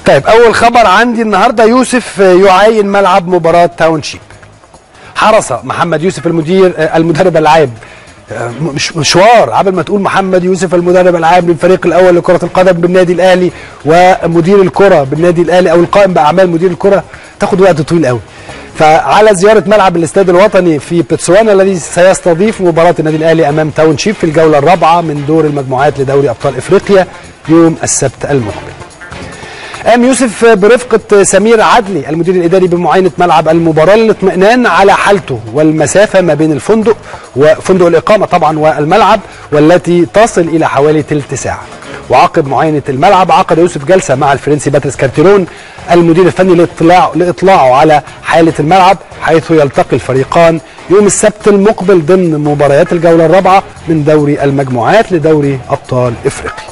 طيب اول خبر عندي النهارده يوسف يعاين ملعب مباراه تاونشيب حرص محمد يوسف المدير المدرب العام مش مشوار قبل ما تقول محمد يوسف المدرب العام للفريق الاول لكره القدم بالنادي الاهلي ومدير الكره بالنادي الاهلي او القائم باعمال مدير الكره تاخد وقت طويل قوي فعلى زياره ملعب الاستاد الوطني في بتسوانا الذي سيستضيف مباراه النادي الاهلي امام تاون شيب في الجوله الرابعه من دور المجموعات لدوري ابطال افريقيا يوم السبت المقبل قام يوسف برفقة سمير عدلي المدير الإداري بمعاينة ملعب المباراة للاطمئنان على حالته والمسافة ما بين الفندق وفندق الإقامة طبعا والملعب والتي تصل إلى حوالي تلت ساعة وعقب معاينة الملعب عقد يوسف جلسة مع الفرنسي باتريس كارتيرون المدير الفني لإطلاع لإطلاعه على حالة الملعب حيث يلتقي الفريقان يوم السبت المقبل ضمن مباريات الجولة الرابعة من دوري المجموعات لدوري أبطال إفريقيا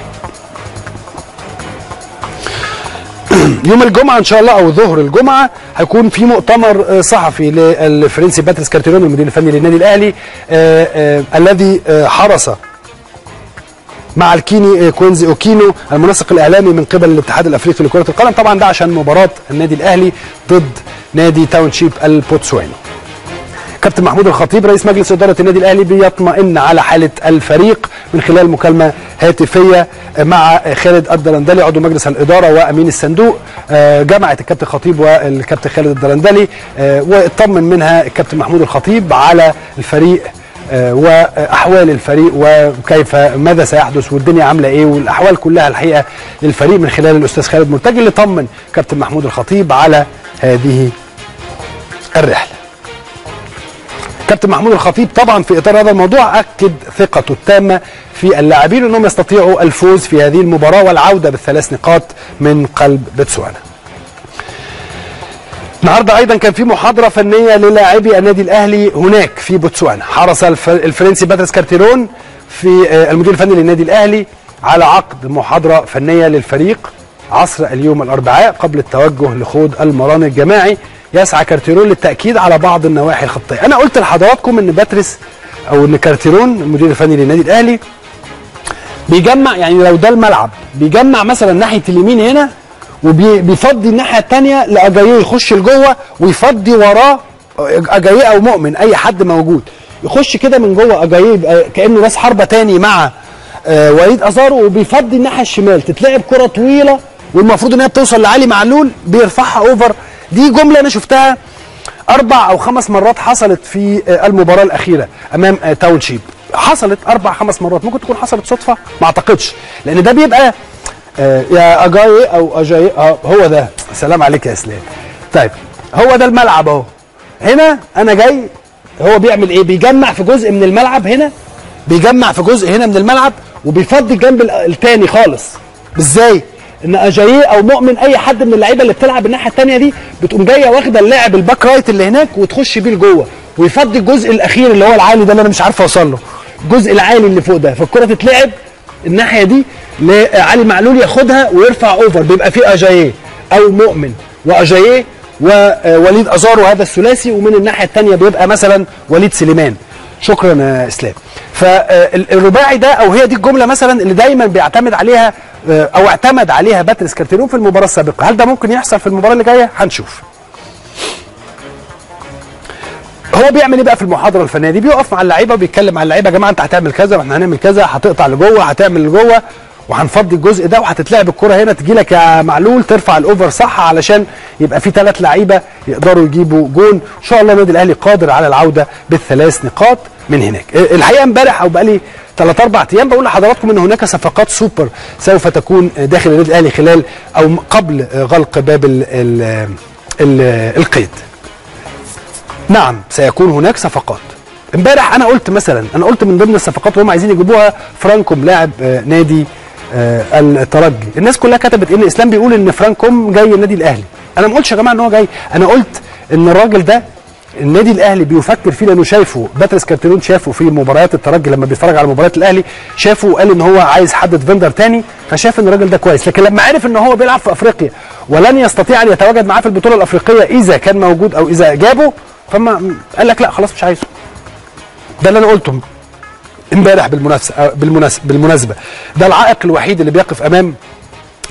يوم الجمعه ان شاء الله او ظهر الجمعه هيكون في مؤتمر صحفي للفرنسي باتريس كارتيرون المدير الفني للنادي الاهلي آآ آآ الذي حرص مع الكيني كوينزي اوكينو المنسق الاعلامي من قبل الاتحاد الافريقي لكره القدم طبعا ده عشان مباراه النادي الاهلي ضد نادي تاونشيب البوتسواني كابتن محمود الخطيب رئيس مجلس اداره النادي الاهلي بيطمئن على حاله الفريق من خلال مكالمه هاتفيه مع خالد الدرندلي عضو مجلس الاداره وامين الصندوق جمعت الكابتن خطيب والكابتن خالد الدرندلي واطمن منها الكابتن محمود الخطيب على الفريق واحوال الفريق وكيف ماذا سيحدث والدنيا عامله ايه والاحوال كلها الحقيقه للفريق من خلال الاستاذ خالد مرتجي اللي طمن كابتن محمود الخطيب على هذه الرحله كابتن محمود الخطيب طبعا في اطار هذا الموضوع اكد ثقته التامه في اللاعبين انهم يستطيعوا الفوز في هذه المباراه والعوده بالثلاث نقاط من قلب بتسوانا. النهارده ايضا كان في محاضره فنيه للاعبي النادي الاهلي هناك في بوتسوانا حرص الفرنسي باتريس كارتيرون في المدير الفني للنادي الاهلي على عقد محاضره فنيه للفريق عصر اليوم الاربعاء قبل التوجه لخوض المران الجماعي يسعى كارتيرون للتاكيد على بعض النواحي الخطيه انا قلت لحضراتكم ان باتريس او ان كارتيرون المدير الفني للنادي الاهلي بيجمع يعني لو ده الملعب بيجمع مثلا ناحيه اليمين هنا وبيفضي الناحيه الثانيه لاجاييه يخش لجوه ويفضي وراه اجاييه او مؤمن اي حد موجود يخش كده من جوه اجاييه يبقى كانه راس حربه تاني مع آه وليد ازارو وبيفضي الناحيه الشمال تتلعب كره طويله والمفروض ان هي بتوصل لعلي معلول بيرفعها اوفر دي جمله انا شفتها اربع او خمس مرات حصلت في المباراه الاخيره امام تاون شيب حصلت اربع خمس مرات ممكن تكون حصلت صدفه ما اعتقدش لان ده بيبقى آه يا اجاي او اجاي آه هو ده سلام عليك يا اسلام طيب هو ده الملعب اهو هنا انا جاي هو بيعمل ايه بيجمع في جزء من الملعب هنا بيجمع في جزء هنا من الملعب وبيفضي الجنب الثاني خالص ازاي ان اجاييه او مؤمن اي حد من اللعيبه اللي بتلعب الناحيه الثانيه دي بتقوم جايه واخده اللاعب الباك رايت اللي هناك وتخش بيه لجوه ويفضي الجزء الاخير اللي هو العالي ده اللي انا مش عارف اوصل له الجزء العالي اللي فوق ده فالكره تتلعب الناحيه دي لعلي معلول ياخدها ويرفع اوفر بيبقى فيه اجاييه او مؤمن واجاييه ووليد ازارو هذا الثلاثي ومن الناحيه الثانيه بيبقى مثلا وليد سليمان شكرا يا اسلام فالرباعي ده او هي دي الجمله مثلا اللي دايما بيعتمد عليها او اعتمد عليها باتريس كارتيرون في المباراه السابقه هل ده ممكن يحصل في المباراه اللي جايه هنشوف هو بيعمل ايه بقى في المحاضره الفنيه دي بيقف مع اللعيبه وبيتكلم مع اللعيبه يا جماعه انت هتعمل كذا واحنا هنعمل كذا هتقطع لجوه هتعمل لجوه وهنفضي الجزء ده وهتتلعب الكره هنا تجي لك يا معلول ترفع الاوفر صح علشان يبقى في ثلاث لعيبه يقدروا يجيبوا جون ان شاء الله النادي الاهلي قادر على العوده بالثلاث نقاط من هناك الحقيقه امبارح او بقالي ثلاث اربع ايام بقول لحضراتكم ان هناك صفقات سوبر سوف تكون داخل النادي الاهلي خلال او قبل غلق باب ال ال ال القيد نعم سيكون هناك صفقات امبارح انا قلت مثلا انا قلت من ضمن الصفقات وهم عايزين يجيبوها فرانكوم لاعب نادي الترجي الناس كلها كتبت ان اسلام بيقول ان فرانكوم جاي النادي الاهلي انا ما قلتش يا جماعه ان هو جاي انا قلت ان الراجل ده النادي الاهلي بيفكر فيه لانه شايفه باتريس كارتيرون شافه في مباريات الترجي لما بيتفرج على مباريات الاهلي شافه وقال ان هو عايز حد فيندر تاني فشاف ان الراجل ده كويس لكن لما عرف ان هو بيلعب في افريقيا ولن يستطيع ان يتواجد معاه في البطوله الافريقيه اذا كان موجود او اذا جابه فما قال لك لا خلاص مش عايزه ده اللي انا قلته امبارح بالمناسبه بالمناسبه بالمناسبه ده العائق الوحيد اللي بيقف امام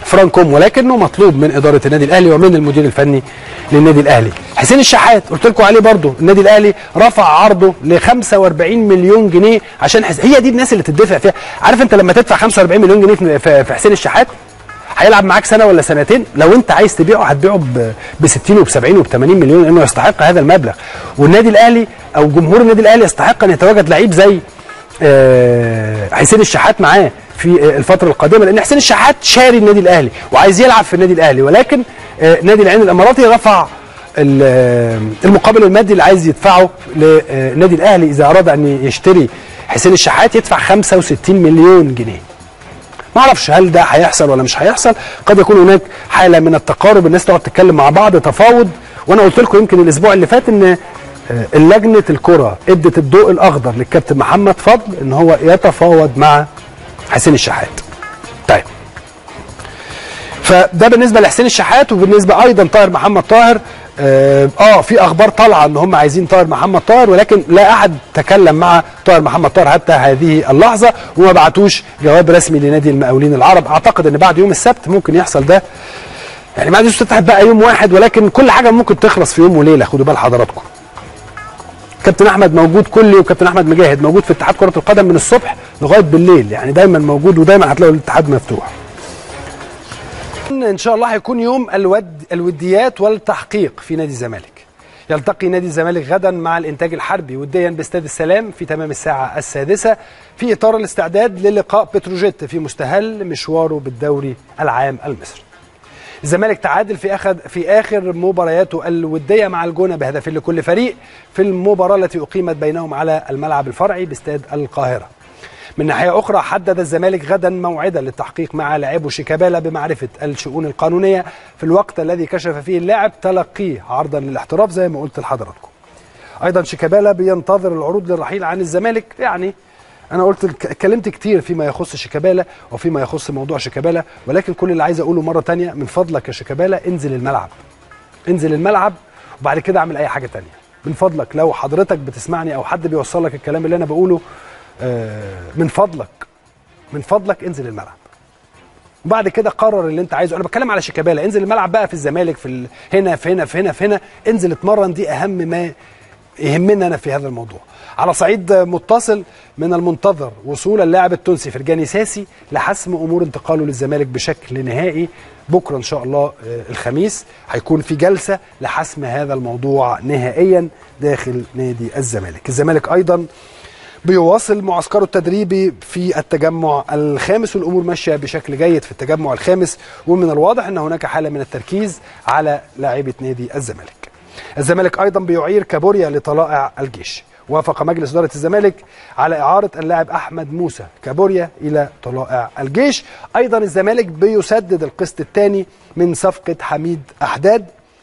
فرانكوم ولكنه مطلوب من اداره النادي الاهلي ومن المدير الفني للنادي الاهلي حسين الشحات قلت لكم عليه برضه النادي الاهلي رفع عرضه ل 45 مليون جنيه عشان حس... هي دي الناس اللي تدفع فيها عارف انت لما تدفع 45 مليون جنيه في- في في حسين الشحات هيلعب معاك سنه ولا سنتين لو انت عايز تبيعه هتبيعه ب 60 وب 70 وب 80 مليون لانه يستحق هذا المبلغ والنادي الاهلي او جمهور النادي الاهلي يستحق ان يتواجد لعيب زي آه، حسين الشحات معاه في آه، الفتره القادمه لان حسين الشحات شاري النادي الاهلي وعايز يلعب في النادي الاهلي ولكن آه، نادي العين الاماراتي رفع ال- آه، المقابل المادي اللي عايز يدفعه للنادي الاهلي اذا اراد ان يشتري حسين الشحات يدفع 65 مليون جنيه ما اعرفش هل ده هيحصل ولا مش هيحصل قد يكون هناك حاله من التقارب الناس تقعد تتكلم مع بعض تفاوض وانا قلت لكم يمكن الاسبوع اللي فات ان آه، اللجنه الكره ادت الضوء الاخضر للكابتن محمد فضل ان هو يتفاوض مع حسين الشحات طيب فده بالنسبه لحسين الشحات وبالنسبه ايضا طاهر محمد طاهر اه, آه في اخبار طالعه ان هم عايزين طاهر محمد طاهر ولكن لا احد تكلم مع طاهر محمد طاهر حتى هذه اللحظه وما بعتوش جواب رسمي لنادي المقاولين العرب اعتقد ان بعد يوم السبت ممكن يحصل ده يعني ما عادش تتحد بقى يوم واحد ولكن كل حاجه ممكن تخلص في يوم وليله خدوا بال حضراتكم كابتن احمد موجود كل يوم كابتن احمد مجاهد موجود في اتحاد كره القدم من الصبح لغايه بالليل يعني دايما موجود ودايما هتلاقوا الاتحاد مفتوح ان شاء الله هيكون يوم الود الوديات والتحقيق في نادي الزمالك يلتقي نادي الزمالك غدا مع الانتاج الحربي وديا باستاد السلام في تمام الساعه السادسه في اطار الاستعداد للقاء بتروجيت في مستهل مشواره بالدوري العام المصري الزمالك تعادل في اخر في اخر مبارياته الوديه مع الجونه بهدف لكل فريق في المباراه التي اقيمت بينهم على الملعب الفرعي باستاد القاهره. من ناحيه اخرى حدد الزمالك غدا موعدا للتحقيق مع لاعبه شيكابالا بمعرفه الشؤون القانونيه في الوقت الذي كشف فيه اللاعب تلقيه عرضا للاحتراف زي ما قلت لحضراتكم. ايضا شيكابالا بينتظر العروض للرحيل عن الزمالك يعني انا قلت اتكلمت كتير فيما يخص شيكابالا وفيما يخص موضوع شيكابالا ولكن كل اللي عايز اقوله مره تانية من فضلك يا شيكابالا انزل الملعب انزل الملعب وبعد كده اعمل اي حاجه تانية من فضلك لو حضرتك بتسمعني او حد بيوصل لك الكلام اللي انا بقوله آه، من فضلك من فضلك انزل الملعب وبعد كده قرر اللي انت عايزه انا بتكلم على شيكابالا انزل الملعب بقى في الزمالك في ال... هنا في هنا في هنا في هنا انزل اتمرن دي اهم ما يهمنا انا في هذا الموضوع على صعيد متصل من المنتظر وصول اللاعب التونسي فرجاني ساسي لحسم امور انتقاله للزمالك بشكل نهائي بكره ان شاء الله آه، الخميس هيكون في جلسه لحسم هذا الموضوع نهائيا داخل نادي الزمالك الزمالك ايضا بيواصل معسكره التدريبي في التجمع الخامس والامور ماشيه بشكل جيد في التجمع الخامس ومن الواضح ان هناك حاله من التركيز على لاعيبه نادي الزمالك. الزمالك ايضا بيعير كابوريا لطلائع الجيش. وافق مجلس اداره الزمالك على اعاره اللاعب احمد موسى كابوريا الى طلائع الجيش، ايضا الزمالك بيسدد القسط الثاني من صفقه حميد احداد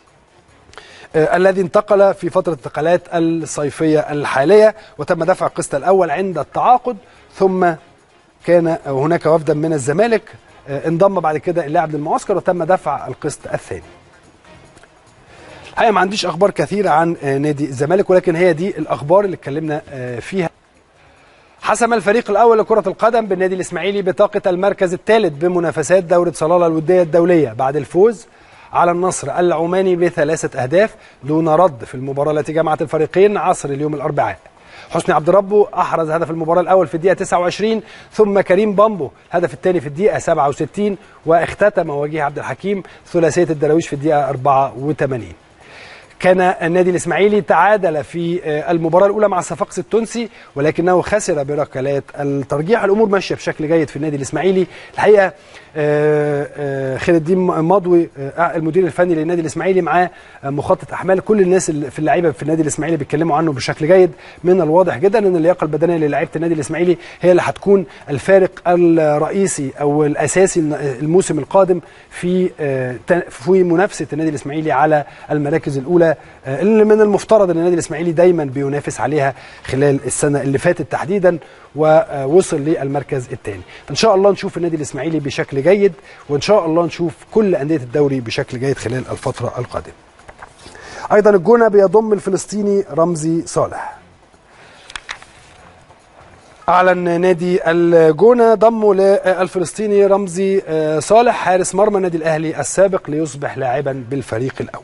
آه، الذي انتقل في فترة الانتقالات الصيفية الحالية وتم دفع القسط الأول عند التعاقد ثم كان هناك وفدا من الزمالك آه، انضم بعد كده اللاعب للمعسكر وتم دفع القسط الثاني الحقيقة ما عنديش أخبار كثيرة عن آه، نادي الزمالك ولكن هي دي الأخبار اللي اتكلمنا آه، فيها حسم الفريق الاول لكره القدم بالنادي الاسماعيلي بطاقه المركز الثالث بمنافسات دوره صلاله الوديه الدوليه بعد الفوز على النصر العماني بثلاثه اهداف دون رد في المباراه التي جمعت الفريقين عصر اليوم الاربعاء حسني عبد ربه احرز هدف المباراه الاول في الدقيقه 29 ثم كريم بامبو الهدف الثاني في الدقيقه 67 واختتم وجيه عبد الحكيم ثلاثيه الدراويش في الدقيقه 84 كان النادي الاسماعيلي تعادل في آه، المباراه الاولى مع الصفاقس التونسي ولكنه خسر بركلات الترجيح الامور ماشيه بشكل جيد في النادي الاسماعيلي الحقيقه آه، آه، خير الدين مضوي آه، المدير الفني للنادي الاسماعيلي معاه آه، مخطط احمال كل الناس اللي في اللعيبه في النادي الاسماعيلي بيتكلموا عنه بشكل جيد من الواضح جدا ان اللياقه البدنيه للاعيبه النادي الاسماعيلي هي اللي هتكون الفارق الرئيسي او الاساسي الموسم القادم في آه، ت- في منافسه النادي الاسماعيلي على المراكز الاولى آه، اللي من المفترض ان النادي الاسماعيلي دايما بينافس عليها خلال السنه اللي فاتت تحديدا ووصل للمركز الثاني ان شاء الله نشوف النادي الاسماعيلي بشكل جيد وان شاء الله نشوف كل انديه الدوري بشكل جيد خلال الفتره القادمه ايضا الجونه بيضم الفلسطيني رمزي صالح أعلن نادي الجونة ضمه للفلسطيني رمزي صالح حارس مرمى النادي الأهلي السابق ليصبح لاعبا بالفريق الأول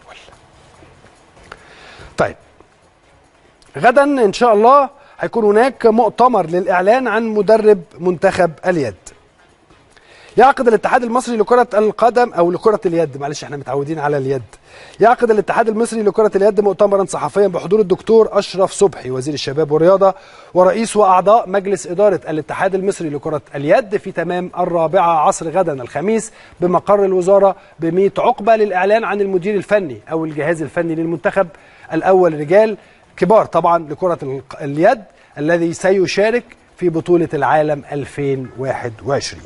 طيب غدا إن شاء الله هيكون هناك مؤتمر للإعلان عن مدرب منتخب اليد يعقد الاتحاد المصري لكرة القدم أو لكرة اليد معلش احنا متعودين على اليد يعقد الاتحاد المصري لكرة اليد مؤتمرا صحفيا بحضور الدكتور أشرف صبحي وزير الشباب والرياضة ورئيس وأعضاء مجلس إدارة الاتحاد المصري لكرة اليد في تمام الرابعة عصر غدا الخميس بمقر الوزارة بميت عقبة للإعلان عن المدير الفني أو الجهاز الفني للمنتخب الأول رجال كبار طبعا لكرة اليد الذي سيشارك في بطولة العالم 2021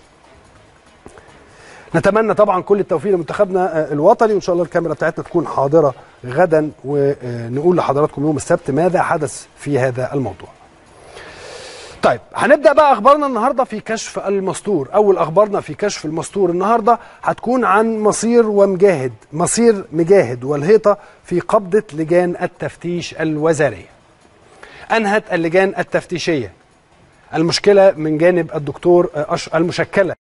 نتمنى طبعا كل التوفيق لمنتخبنا الوطني وان شاء الله الكاميرا بتاعتنا تكون حاضره غدا ونقول لحضراتكم يوم السبت ماذا حدث في هذا الموضوع. طيب هنبدا بقى اخبارنا النهارده في كشف المستور، اول اخبارنا في كشف المستور النهارده هتكون عن مصير ومجاهد، مصير مجاهد والهيطه في قبضه لجان التفتيش الوزاريه. انهت اللجان التفتيشيه المشكله من جانب الدكتور المشكله